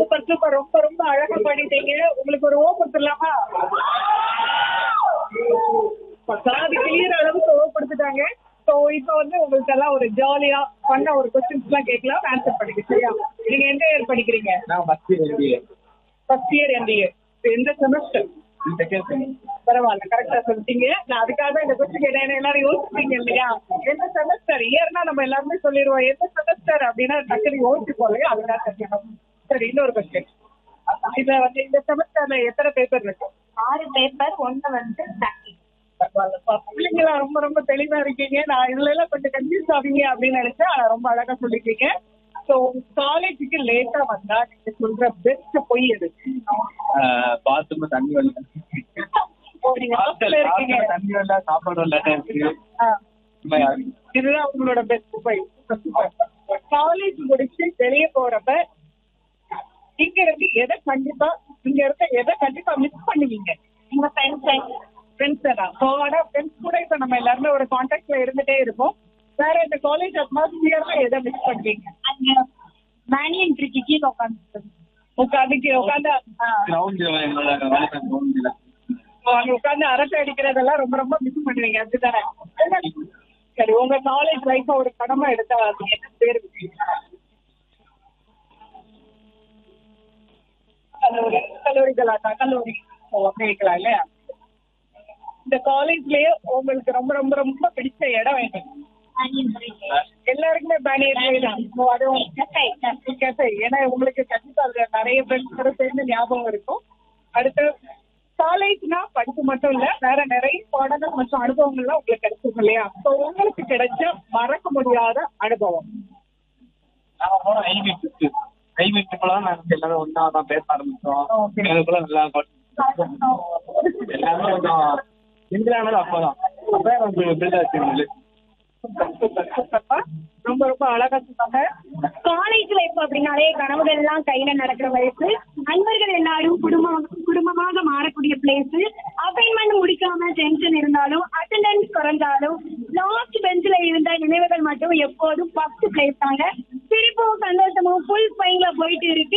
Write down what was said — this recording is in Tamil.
சூப்பர் சூப்பர் ரொம்ப ரொம்ப அழகா பாடிட்டீங்க உங்களுக்கு ஒரு ஓ கொடுத்துடலாமா காது கிளியர் அளவுக்கு ஓ கொடுத்துட்டாங்க ஸோ இப்போ வந்து உங்களுக்கு எல்லாம் ஒரு ஜாலியா பண்ண ஒரு கொஸ்டின்ஸ் எல்லாம் கேட்கலாம் ஆன்சர் பண்ணிக்க சரியா நீங்க எந்த இயர் படிக்கிறீங்க நான் first MBA first year MBA எந்த செமஸ்டர் செகண்ட் செம் பரவாயில்ல கரெக்டா சொல்லிட்டீங்க நான் அதுக்காக தான் இந்த கொஸ்டின் கேட்டேன் எல்லாரும் யோசிப்பீங்க இல்லையா எந்த செமஸ்டர் இயர்னா நம்ம எல்லாருமே சொல்லிடுவோம் எந்த செமஸ்டர் அப்படின்னா டக்குனு யோசிப்போம் இல்லையா அதுதான் தெரியணும் சரி இன்னொரு கொஸ்டின் இதுல வந்து இந்த செமஸ்டர்ல எத்தனை பேப்பர் இருக்கு ஆறு பேப்பர் ஒன்று வந்து ப்ராக்டிஸ் பரவாயில்லப்பா. பிள்ளைங்களா ரொம்ப ரொம்ப தெளிவா இருக்கீங்க நான் இதுல எல்லாம் கொஞ்சம் கன்ஃபியூஸ் ஆவீங்க அப்படின்னு நினைச்சேன் ஆனா ரொம்ப அழகா சொல்லிருக்கீங்க சோ காலேஜுக்கு லேட்டா வந்தா நீங்க சொல்ற பெஸ்ட் பொய் எது பாத்ரூம் தண்ணி வரல ஓ, நீங்க hostel ல இருக்கீங்க தண்ணி வரல சாப்பாடு வரல இருக்கு ஆ. இந்த மாதிரி ஆகுது. இதுதான் உங்களோட பெஸ்ட் பை காலேஜ் முடிச்சு வெளிய போறப்ப இங்க இருந்து எதை கண்டிப்பா இங்க இருக்க எதை கண்டிப்பா மிஸ் பண்ணுவீங்க உங்கள் ஃப்ரெண்ட்ஸ் ஃப்ரெண்ட்ஸ் தான் ஸோ ஆனா ஃப்ரெண்ட்ஸ் கூட இப்ப நம்ம எல்லாருமே ஒரு கான்டாக்ட்ல இருந்துட்டே இருப்போம் வேற இந்த காலேஜ் அட்மாஸ்பியர்ல எதை மிஸ் பண்ணுவீங்க அங்கே மேனியன் ட்ரிக்கு கீழே உட்காந்து உட்காந்து உட்காந்து கிரவுண்ட் எங்களோட வேலை கிரவுண்ட் அங்க உட்காந்து அரட்டை அடிக்கிறதெல்லாம் ரொம்ப ரொம்ப மிஸ் பண்ணுவீங்க அதுதானே சரி உங்க காலேஜ் லைஃப் ஒரு கடமை எடுத்தா அது என்ன பேர் கல்லூரி கல்லூரிகளாட்டா கல்லூரி ஓ அப்படி வைக்கலாம் இல்லையா இந்த காலேஜ்லயே உங்களுக்கு ரொம்ப ரொம்ப ரொம்ப பிடிச்ச இடம் என்ன மேனியன் ட்ரிக்கு எல்லாருக்குமே பேனியர் தான் ஸோ அதுவும் கேஃபே ஏன்னா உங்களுக்கு கண்டிப்பா அதுல நிறைய ஃப்ரெண்ட்ஸ் கூட சேர்ந்து ஞாபகம் இருக்கும் அடுத்து காலேஜ்னா படிப்பு மட்டும் இல்ல வேற நிறைய பாடங்கள் மற்றும் அனுபவங்கள்லாம் உங்களுக்கு கிடைச்சிருக்கும் இல்லையா ஸோ உங்களுக்கு கிடைச்ச மறக்க முடியாத அனுபவம் நாங்க போன ஐவி ட்ரிப் ஐவி ட்ரிப்லாம் நாங்க எல்லாரும் ஒண்ணா தான் பேச ஆரம்பிச்சோம் Okay. அதுக்குள்ள நல்லா எல்லாமே கொஞ்சம் இந்திரானது அப்பதான் அப்பதான் கொஞ்சம் பில்ட் ஆச்சு சூப்பர் சூப்பர்ப்பா ரொம்ப ரொம்ப அழகா சொன்னாங்க காலேஜ் லைஃப் அப்படின்னாலே கனவுகள் எல்லாம் கையில நடக்கிற வயசு நண்பர்கள் எல்லாரும் குடும்பம் குடும்பமாக மாறக்கூடிய பிளேஸ் அசைன்மெண்ட் முடிக்காம டென்ஷன் இருந்தாலும் அட்டெண்டன்ஸ் குறைஞ்சாலும் லாஸ்ட் பெஞ்ச்ல இருந்த நினைவுகள் மட்டும் எப்போதும் ஃபர்ஸ்ட் பிளேஸ் தாங்க சிரிப்பும் சந்தோஷமும் ஃபுல் ஸ்பைன்ல போயிட்டு இருக்கு